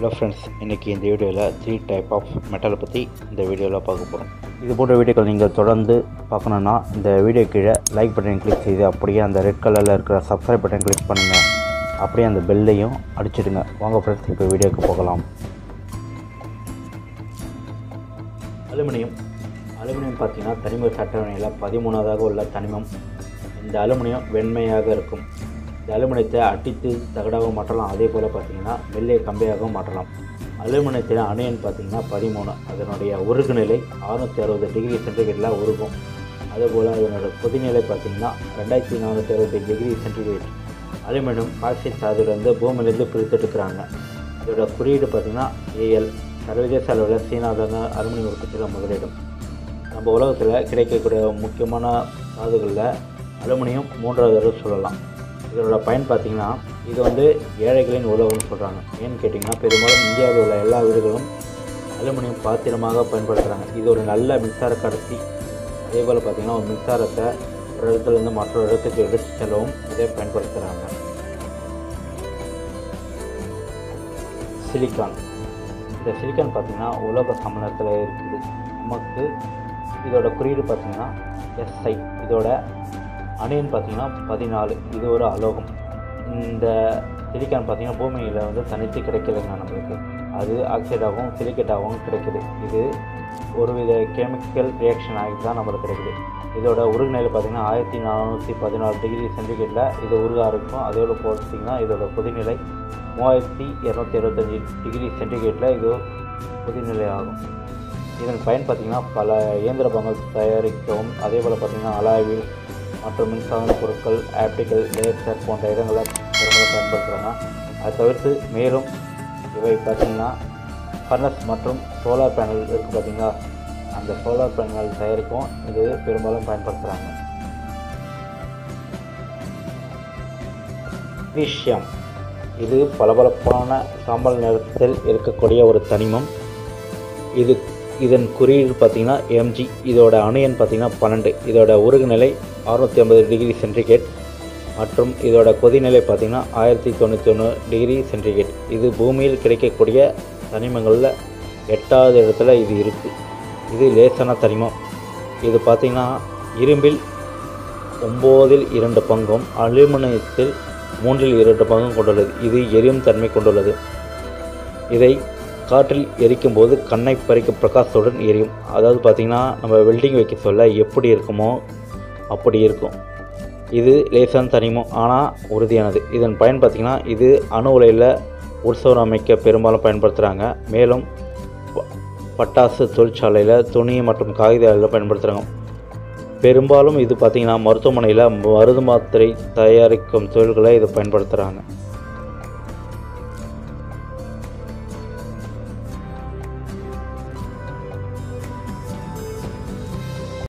hello friends இன்றைக்கி இந்த வீடியோவில் த்ரீ டைப் ஆஃப் மெட்டலை பற்றி இந்த வீடியோவில் பார்க்க போகிறோம் இது போன்ற வீடியோக்கள் நீங்கள் தொடர்ந்து பார்க்கணுன்னா இந்த வீடியோ கீழே லைக் பட்டன் கிளிக் செய்து அப்படியே அந்த ரெட் கலரில் இருக்கிற சப்ஸ்கிரைப் பட்டன் கிளிக் பண்ணுங்கள் அப்படியே அந்த பெல்லையும் அடிச்சிடுங்க வாங்க ஃப்ரெண்ட்ஸ் இப்போ வீடியோக்கு போகலாம் அலுமினியம் அலுமினியம் பார்த்தீங்கன்னா தனிம சட்டவணையில் பதிமூணாவதாக உள்ள தனிமம் இந்த அலுமினியம் வெண்மையாக இருக்கும் இந்த அலுமினியத்தை அட்டித்து தகடாகவும் மாற்றலாம் அதே போல் பார்த்தீங்கன்னா மெல்லிய கம்பியாகவும் மாற்றலாம் அலுமினியத்தின் அணையன் பார்த்தீங்கன்னா பதிமூணு அதனுடைய உருகுநிலை அறுநூற்றி அறுபது டிகிரி சென்டிகிரேடில் உருகும் அதேபோல் அதனோட கொதிநிலை பார்த்தீங்கன்னா ரெண்டாயிரத்தி நானூற்றி அறுபது டிகிரி சென்டிகிரேட் அலுமினியம் ஆக்சைடு சாதிலிருந்து பூமியிலேருந்து பிரித்தெடுக்கிறாங்க இதோட குறியீடு பார்த்தீங்கன்னா ஏஎல் சர்வதேச அளவில் சீனா தாங்க அலுமினியம் உற்பத்தியில் முதலிடம் நம்ம உலகத்தில் கிடைக்கக்கூடிய முக்கியமான தாதுகளில் அலுமினியம் மூன்றாவது தடவை சொல்லலாம் இதோட பயன் பார்த்தீங்கன்னா இது வந்து ஏழைகளின் உலகம்னு சொல்கிறாங்க ஏன்னு கேட்டிங்கன்னா பெரும்பாலும் இந்தியாவில் உள்ள எல்லா வீடுகளும் அலுமினியம் பாத்திரமாக பயன்படுத்துகிறாங்க இது ஒரு நல்ல மின்சார கடத்தி அதே போல் பார்த்திங்கன்னா ஒரு மின்சாரத்தை ஒரு இடத்துலேருந்து மற்றொரு இடத்துக்கு எடுத்து செல்லவும் இதை பயன்படுத்துகிறாங்க சிலிக்கான் இந்த சிலிக்கான் பார்த்திங்கன்னா உலோக சமணத்தில் இருக்குது நமக்கு இதோட குறியீடு பார்த்திங்கன்னா எஸ்ஐ இதோட அணையன் பார்த்திங்கன்னா பதினாலு இது ஒரு அலோகம் இந்த சிலிக்கான் பார்த்திங்கன்னா பூமியில் வந்து தனித்து கிடைக்கலைங்க நம்மளுக்கு அது ஆக்சைடாகவும் சிலிக்கேட்டாகவும் கிடைக்குது இது ஒருவித கெமிக்கல் ரியாக்ஷன் ஆகிட்டு தான் நம்மளுக்கு கிடைக்குது இதோட உருகுநிலை பார்த்திங்கன்னா ஆயிரத்தி நானூற்றி பதினாலு டிகிரி சென்டிகிரேட்டில் இது உருக ஆரம்பிக்கும் அதோட பார்த்திங்கன்னா இதோட கொதிநிலை மூவாயிரத்தி இரநூத்தி இருபத்தஞ்சி டிகிரி சென்டிகிரேட்டில் இது கொதிநிலை ஆகும் இதன் பயன் பார்த்திங்கன்னா பல இயந்திர பாகங்கள் தயாரிக்கவும் அதே போல் பார்த்திங்கன்னா அலாவில் மற்றும் மின்சாதன பொருட்கள் ஆப்டிக்கல் லேசர் போன்ற இடங்களை பெரும்பாலும் பயன்படுத்துகிறாங்க அதை தவிர்த்து மேலும் இவை பார்த்திங்கன்னா ஃபர்னஸ் மற்றும் சோலார் பேனல் இருக்குது பார்த்திங்களா அந்த சோலார் பேனல் தயாரிக்கவும் இது பெரும்பாலும் பயன்படுத்துகிறாங்க விஷயம் இது பளபளப்பான சாம்பல் நிறத்தில் இருக்கக்கூடிய ஒரு தனிமம் இது இதன் குறியீடு பார்த்திங்கன்னா எம்ஜி இதோட அணையன் பார்த்திங்கன்னா பன்னெண்டு இதோட உருகுநிலை அறுநூற்றி ஐம்பது டிகிரி சென்டிகிரேட் மற்றும் இதோட கொதிநிலை பார்த்திங்கன்னா ஆயிரத்தி தொண்ணூற்றி ஒன்று டிகிரி சென்டிகிரேட் இது பூமியில் கிடைக்கக்கூடிய தனிமங்களில் எட்டாவது இடத்துல இது இருக்குது இது லேசான தனிமம் இது பார்த்திங்கன்னா இரும்பில் ஒம்போதில் இரண்டு பங்கும் அலுமினியத்தில் மூன்றில் இரண்டு பங்கும் கொண்டுள்ளது இது எரியும் தன்மை கொண்டுள்ளது இதை காற்றில் எரிக்கும் போது கண்ணை பறிக்கும் பிரகாசத்துடன் எரியும் அதாவது பார்த்திங்கன்னா நம்ம வெல்டிங் வைக்க சொல்ல எப்படி இருக்குமோ அப்படி இருக்கும் இது லேசான தனிமம் ஆனால் உறுதியானது இதன் பயன் பார்த்திங்கன்னா இது அணு உலையில் உற்சவம் அமைக்க பெரும்பாலும் பயன்படுத்துகிறாங்க மேலும் பட்டாசு தொழிற்சாலையில் துணி மற்றும் காகித ஆலையில் பயன்படுத்துகிறாங்க பெரும்பாலும் இது பார்த்திங்கன்னா மருத்துவமனையில் மருந்து மாத்திரை தயாரிக்கும் தொழில்களை இது பயன்படுத்துகிறாங்க